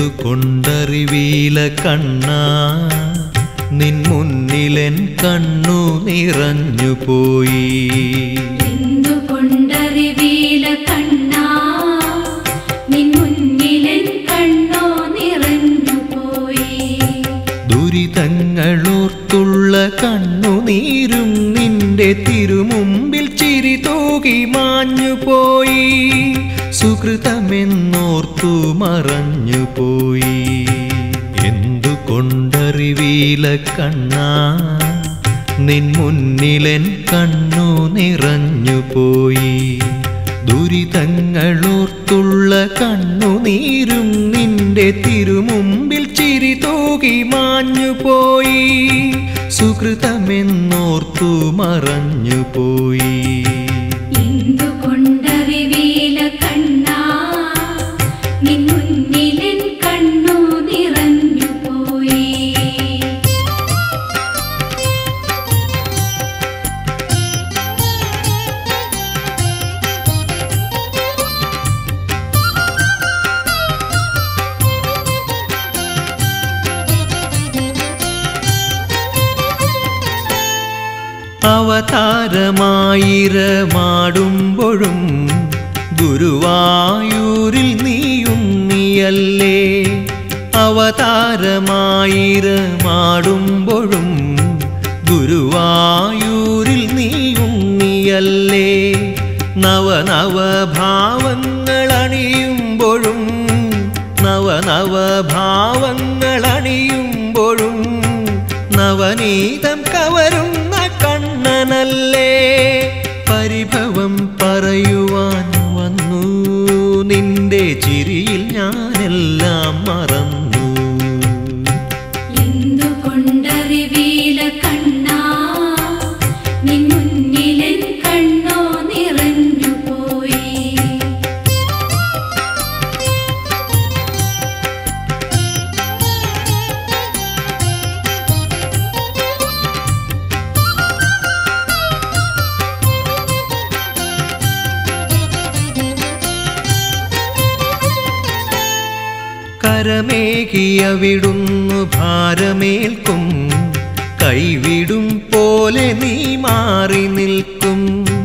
എന്തുകൊണ്ടറിവീല കണ്ണാ നിൻ മുന്നിലെൻ കണ്ണു നിറഞ്ഞു പോയി എന്തുകൊണ്ടറിവീല കണ്ണാ നിൻ മുന്നിലെൻ കണ്ണോ നിറഞ്ഞു പോയി ദുരിതങ്ങളോർത്തുള്ള കണ്ണുനീരും നിന്റെ തിരുമുമ്പിൽ ചിരി തൂകി മാഞ്ഞു പോയി സുഹൃതമെന്നോർത്തു മറഞ്ഞു പോയി എന്തുകൊണ്ടറിവീല കണ്ണാ നിൻ മുന്നിലെൻ കണ്ണു നിറഞ്ഞു പോയി ദുരിതങ്ങളോർത്തുള്ള കണ്ണുനീരും നിന്റെ തിരുമുമ്പിൽ ചിരി തൂകി മാഞ്ഞു പോയി സുഹൃതമെന്നോർത്തു മറഞ്ഞു പോയി എന്തുകൊണ്ടറിവീല കണ്ണാ നിൻ മുന്നിലെൻ കണ്ണു നിറഞ്ഞു പോയി അവതാരമായിരമാടുമ്പോഴും ഗുരുവായൂരിൽ നീയുണ്ണിയല്ലേ അവതാരമായിരമാടുമ്പോഴും ഗുരുവായൂരിൽ നീയുണ്ണിയല്ലേ നവനവ ഭാവങ്ങളണിയുമ്പോഴും നവനവ ഭാവങ്ങളണിയുമ്പോഴും നവനീതം കവരുന്ന കണ്ണനല്ലേ പരിഭവം പറയുവാൻ വന്നു നിന്റെ ചിരിയിൽ ഞാനെല്ലാം മറന്നു എന്തുകൊണ്ടറിവീല കണ്ണാ നിൻ മുന്നിലെൻ കണ്ണോ നിറഞ്ഞു പോയി കരമേകിയവിടുന്നു ഭാരമേൽക്കും കൈവിടും പോലെ നീ മാറി നിൽക്കും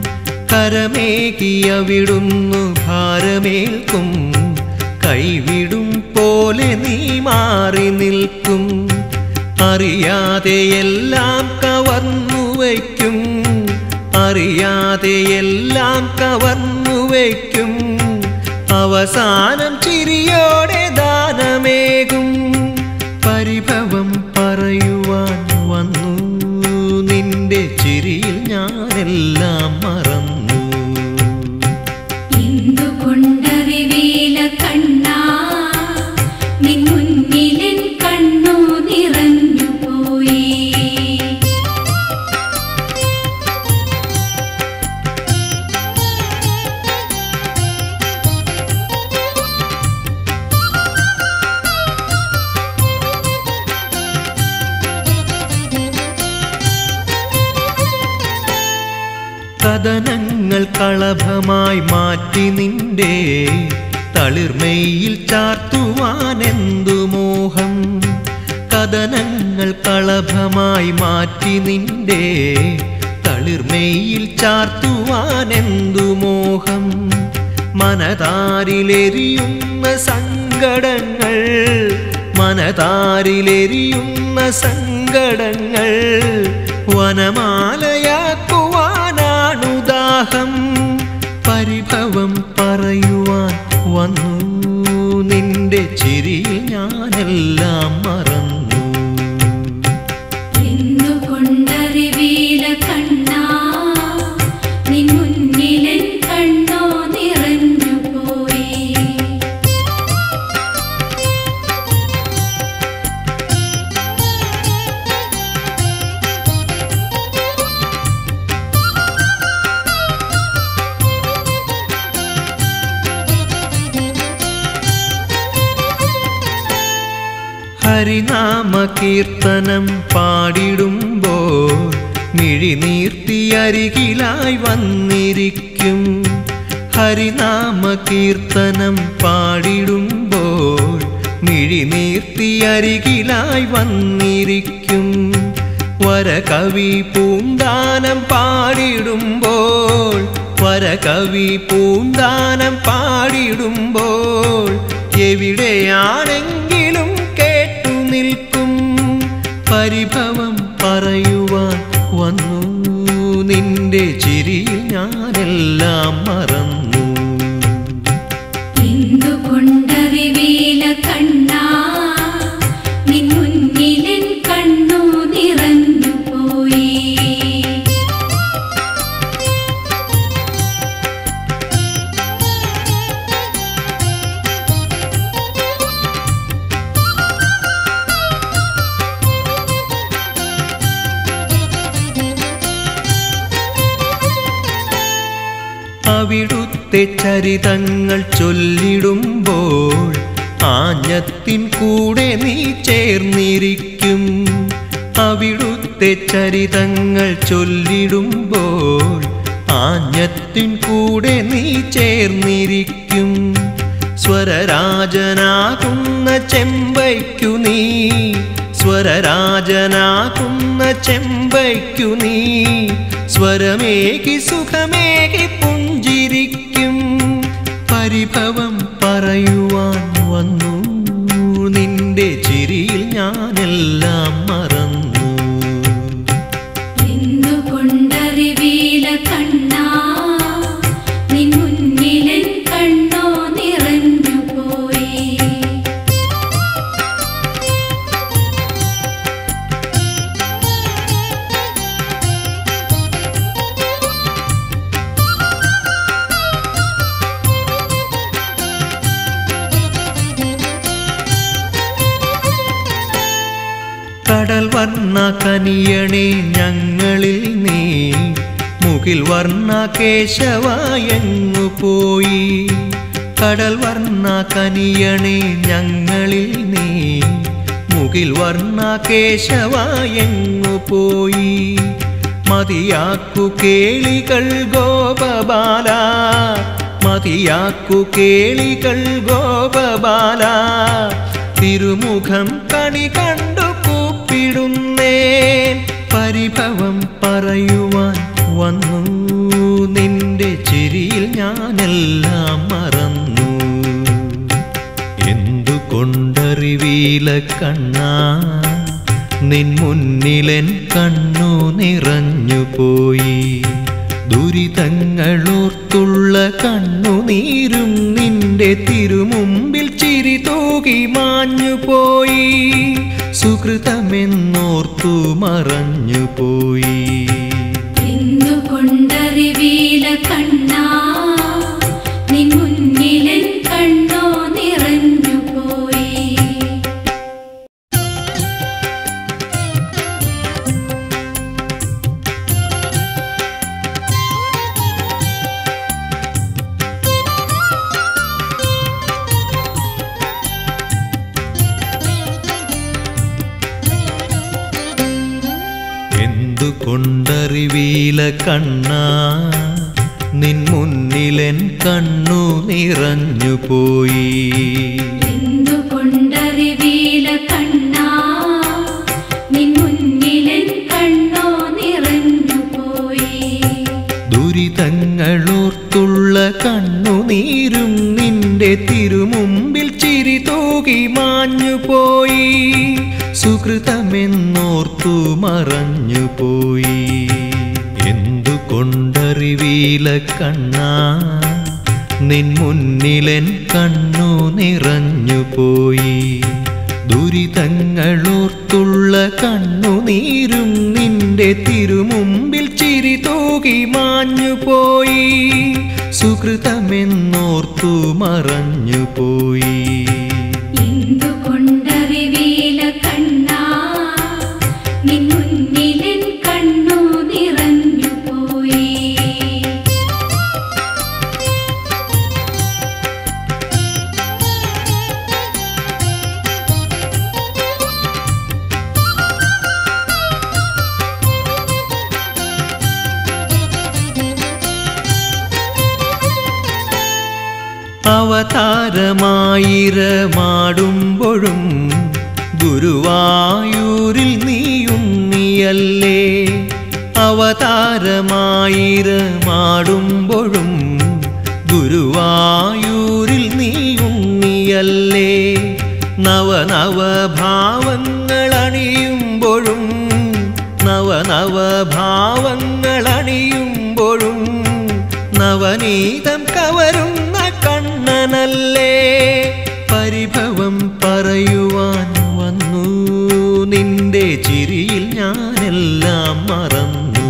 കരമേകിയവിടുന്നു ഭാരമേൽക്കും കൈവിടും പോലെ നീ മാറി നിൽക്കും അറിയാതെയെല്ലാം കവർന്നു വയ്ക്കും അറിയാതെയെല്ലാം കവർന്നു വയ്ക്കും അവസാനം ചിരിയോടെ ദാനമേകും പരിഭവം പറയുവാൻ വന്നു നിന്റെ ചിരിയിൽ ഞാനെല്ലാം മറന്നു എന്തുകൊണ്ടറിവീല കണ്ണാ നിൻ മുന്നിലെൻ കണ്ണു നിറഞ്ഞു പോയി കഥനങ്ങൾ കളഭമായി മാറ്റി നിന്റെ തളിർമയിൽ ചാർത്തുവാനെന്തു മോഹം കഥനങ്ങൾ കളഭമായി മാറ്റി നിന്റെ തളിർമയിൽ ചാർത്തുവാനെന്തു മോഹം മനതാരിലെരിയുന്ന സങ്കടങ്ങൾ മനതാരിലെരിയുന്ന സങ്കടങ്ങൾ വനമാലയാക്കുവാനാണു ദാഹം പരിഭവം പറയുവാൻ വന്നു നിന്റെ ചിരിയിൽ ഞാനെല്ലാം മറന്നു എന്തുകൊണ്ടറിവീല കണ്ണാ നിൻ മുന്നിലെൻ കണ്ണോ നിറഞ്ഞു പോയി ഹരിനാമ കീർത്തനം പാടിടുമ്പോൾ മിഴിനീർത്തിയരികിലായി വന്നിരിക്കും ഹരിനാമ കീർത്തനം പാടിടുമ്പോൾ മിഴിനീർത്തി അരികിലായി വന്നിരിക്കും വരകവി പൂന്താനം പാടിടുമ്പോൾ വരകവി പൂന്താനം പാടിടുമ്പോൾ എവിടെയാണെങ്കിലും കേട്ടു നിൽക്കും പരിഭവം പറയുവാൻ വന്നു നിന്റെ ചിരിയിൽ ഞാനെല്ലാം മറന്നു എന്തുകൊണ്ടറിവീല കണ്ണാ നിൻ മുന്നിലെൻ കണ്ണു നിറഞ്ഞു പോയി അവിടുത്തെ ചരിതങ്ങൾ ചൊല്ലിടുമ്പോൾ ആഞ്ഞത്തിൻ കൂടെ നീ ചേർന്നിരിക്കും അവിടുത്തെ ചരിതങ്ങൾ ചൊല്ലിടുമ്പോൾ ആഞ്ഞത്തിൻ കൂടെ നീ ചേർന്നിരിക്കും സ്വരരാജനാകുന്ന ചെമ്പയ്ക്കു നീ സ്വരരാജനാകുന്ന ചെമ്പയ്ക്കു നീ സ്വരമേകി സുഖമേകി പുഞ്ചിരിക്കും പരിഭവം പറയുവാൻ വന്നു നിന്റെ ചിരിയിൽ ഞാനെല്ലാം മറന്നു എന്തുകൊണ്ടറിവീല കണ്ണാ നിൻ മുന്നിലെൻ കണ്ണോ നിറഞ്ഞു പോയി കടൽ വർണ്ണ കനിയണേ ഞങ്ങളിൽ നീ മുകിൽ വർണ്ണ കേശവായങ്ങു പോയി കടൽ വർണ്ണ കനിയണേ ഞങ്ങളിൽ നീ മുകിൽ വർണ്ണ കേശവായങ്ങു പോയി മതിയാക്കു കേളികൾ ഗോപബാല മതിയാക്കു കേളികൾ ഗോപബാല തിരുമുഖം കണി കണ്ടു കൂപ്പിടുന്നേ പരിഭവം പറയുവാൻ വന്നു നിന്റെ ചിരിയിൽ ഞാനെല്ലാം മറന്നു എന്തുകൊണ്ടറിവീല കണ്ണാ നിൻ മുന്നിലെൻ കണ്ണു നിറഞ്ഞു പോയി ദുരിതങ്ങളോർത്തുള്ള കണ്ണുനീരും നിന്റെ തിരുമുമ്പിൽ ചിരി തൂകി മാഞ്ഞു പോയി സുഹൃതമെന്നോർത്തു മറഞ്ഞു പോയി എന്തുകൊണ്ടറിവീല കണ്ണാ നിൻ മുന്നിലെൻ കണ്ണോ നിറഞ്ഞു പോയി എന്തുകൊണ്ടറിവീല കണ്ണാ നിൻ മുന്നിലെൻ കണ്ണു നിറഞ്ഞു പോയി എന്തുകൊണ്ടറിവീല കണ്ണാ നിൻ മുന്നിലെൻ കണ്ണോ നിറഞ്ഞു പോയി ദുരിതങ്ങളോർത്തുള്ള കണ്ണുനീരും നിന്റെ തിരുമുമ്പിൽ ചിരി തൂകി മാഞ്ഞു പോയി സുഹൃതമെന്നോർത്തു മറഞ്ഞു പോയി എന്തുകൊണ്ടറിവീല കണ്ണാ നിൻ മുന്നിലെൻ കണ്ണു നിറഞ്ഞു പോയി ദുരിതങ്ങളോർത്തുള്ള കണ്ണുനീരും നിന്റെ തിരുമുമ്പിൽ ചിരി തൂകി മാഞ്ഞു പോയി സുഹൃതമെന്നോർത്തു മറഞ്ഞു പോയി എന്തുകൊണ്ടറിവീല കണ്ണാ നിൻ മുന്നിലെൻ കണ്ണു നിറഞ്ഞു പോയി അവതാരമായിരമാടുമ്പോഴും ഗുരുവായൂരിൽ നീയുണ്ണിയല്ലേ അവതാരമായിരമാടുമ്പോഴും ഗുരുവായൂരിൽ നീയുണ്ണിയല്ലേ നവനവ ഭാവങ്ങൾ അണിയുമ്പോഴും നവനവ ഭാവങ്ങൾ അണിയുമ്പോഴും നവനീതം കവരുന്ന കണ്ണനല്ലേ പരിഭവം പറയുവാൻ വന്നു നിന്റെ ചിരിയിൽ ഞാനെല്ലാം മറന്നു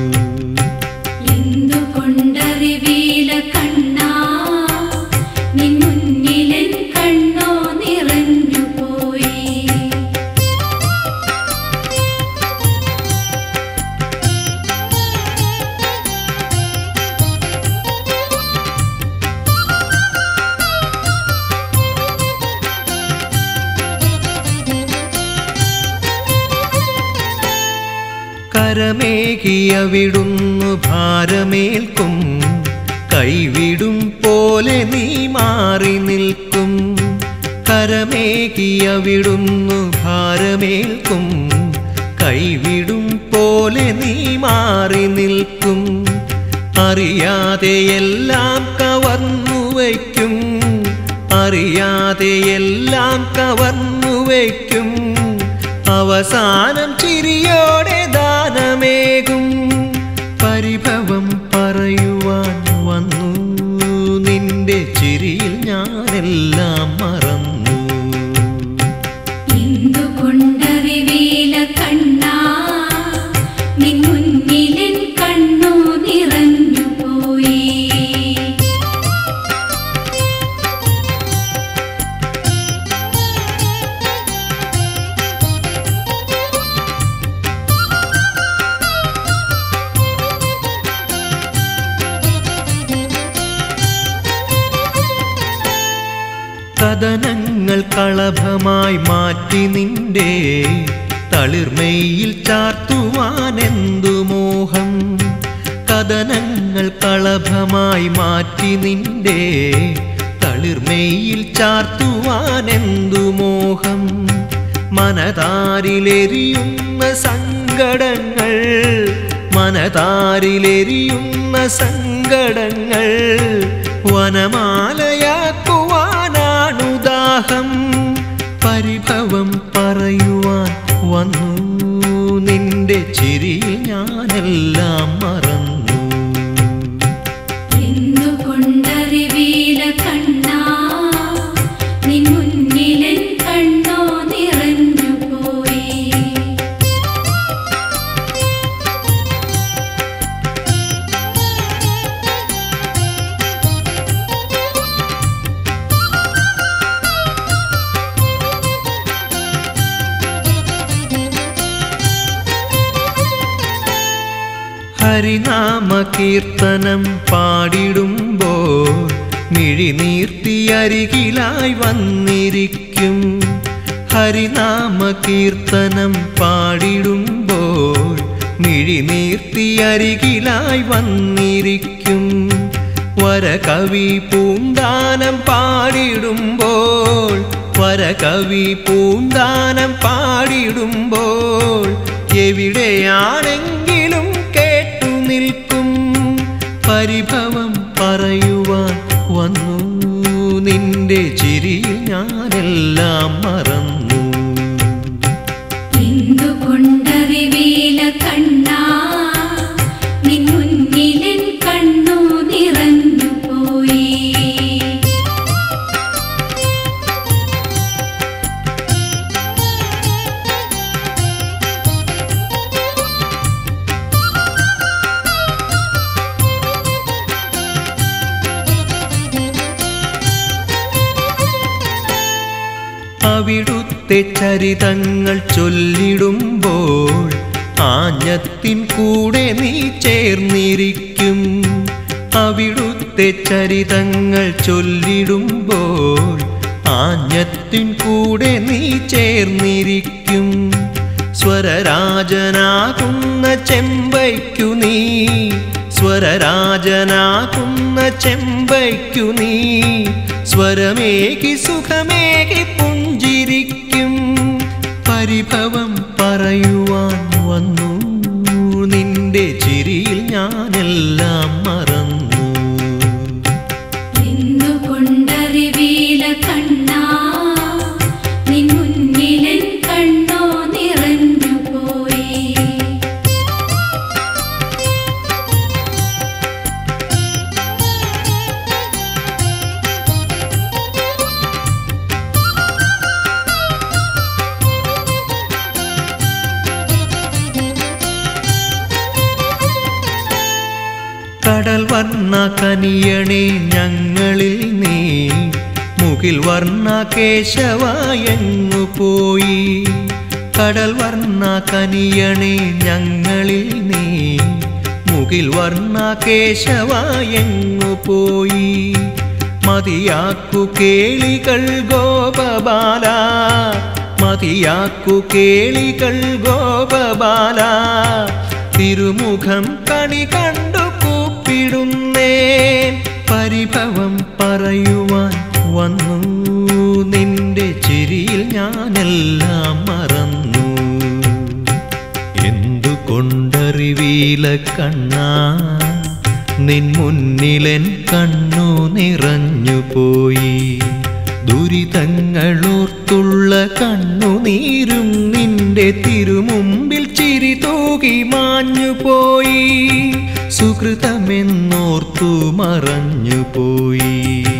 എന്തുകൊണ്ടറിവീല കണ്ണാ നിൻ മുന്നിലെൻ കണ്ണോ നിറഞ്ഞു പോയി കരമേകിയവിടുന്നു ഭാരമേൽക്കും കൈവിടും പോലെ നീ മാറി നിൽക്കും കരമേകിയവിടുന്നു ഭാരമേൽക്കും കൈവിടും പോലെ നീ മാറി നിൽക്കും അറിയാതെ എല്ലാം കവർന്നു വയ്ക്കും അറിയാതെ എല്ലാം കവർന്നു വയ്ക്കും അവസാനം ചിരിയോടെ ദാനമേകും പരിഭവം പറയുവാൻ വന്നു നിന്റെ ചിരിയിൽ ഞാനെല്ലാം മറന്നു എന്തുകൊണ്ടറിവീല കണ്ണാ നിൻ മുന്നിലെൻ കണ്ണോ നിറഞ്ഞു പോയി കഥനങ്ങൾ കളഭമായി മാറ്റി നിന്റെ തളിർമയിൽ ചാർത്തുവാനെന്തു മോഹം കഥനങ്ങൾ കളഭമായി മാറ്റി നിന്റെ തളിർമയിൽ ചാർത്തുവാനെന്തു മോഹം മനതാരിലെരിയുന്ന സങ്കടങ്ങൾ മനതാരിലെരിയുന്ന സങ്കടങ്ങൾ വനമാലയാക്കുവാനാണു ദാഹം പരിഭവം പറയുവാൻ വന്നു നിന്റെ ചിരിയിൽ ഞാനെല്ലാം മറന്നു എന്തുകൊണ്ടറിവീല കണ്ണാ നിൻ മുന്നിലെൻ കണ്ണോ നിറഞ്ഞു പോയി ഹരിനാമ കീർത്തനം പാടിടുമ്പോൾ മിഴിനീർത്തിയരികിലായി വന്നിരിക്കും ഹരിനാമ കീർത്തനം പാടിടുമ്പോൾ മിഴിനീർത്തിയരികിലായി വന്നിരിക്കും വരകവി പൂന്താനം പാടിടുമ്പോൾ വരകവി പൂന്താനം പാടിടുമ്പോൾ എവിടെയാണെങ്കിലും കേട്ടു നിൽക്കും പരിഭവം പറയുവാൻ വന്നു നിന്റെ ചിരിയിൽ ഞാനെല്ലാം മറന്നു എന്തുകൊണ്ടറിവീല കണ്ണാ നിൻ മുന്നിലെൻ കണ്ണോ നിറഞ്ഞു പോയി അവിടുത്തെ ചരിതങ്ങൾ ചൊല്ലിടുമ്പോൾ ആഞ്ഞത്തിൻ കൂടെ നീ ചേർന്നിരിക്കും അവിടുത്തെ ചരിതങ്ങൾ ചൊല്ലിടുമ്പോൾ ആഞ്ഞത്തിൻ കൂടെ നീ ചേർന്നിരിക്കും സ്വരരാജനാകുന്ന ചെമ്പയ്ക്കു നീ സ്വരരാജനാകുന്ന ചെമ്പയ്ക്കു നീ സ്വരമേകി സുഖമേകി പുഞ്ചിരിക്കും പരിഭവം പറയുവാൻ വന്നു നിന്റെ ചിരിയിൽ ഞാനെല്ലാം മറന്നു എന്തുകൊണ്ടറിവീല കണ്ണാ നിൻ മുന്നിലെൻ കണ്ണോ നിറഞ്ഞു പോയി കടൽ വർണ്ണ കനിയണേ ഞങ്ങളിൽ നീ മുകിൽ വർണ്ണ കേശവായങ്ങു പോയി കടൽ വർണ്ണ കനിയണേ ഞങ്ങളിൽ നീ മുകിൽ വർണ്ണ കേശവായങ്ങു പോയി മതിയാക്കു കേളികൾ ഗോപബാല മതിയാക്കു കേളികൾ ഗോപബാല തിരുമുഖം കണി കണ്ടു കൂപ്പിടുന്നേ പരിഭവം പറയുവാൻ വന്നു നിന്റെ ചിരിയിൽ ഞാനെല്ലാം മറന്നു എന്തുകൊണ്ടറിവീല കണ്ണാ നിൻ മുന്നിലെൻ കണ്ണു നിറഞ്ഞു പോയി ദുരിതങ്ങളോർത്തുള്ള കണ്ണുനീരും നിന്റെ തിരുമുമ്പിൽ ചിരി തൂകി മാഞ്ഞു പോയി സുഹൃതമെന്നോർത്തു മറഞ്ഞു പോയി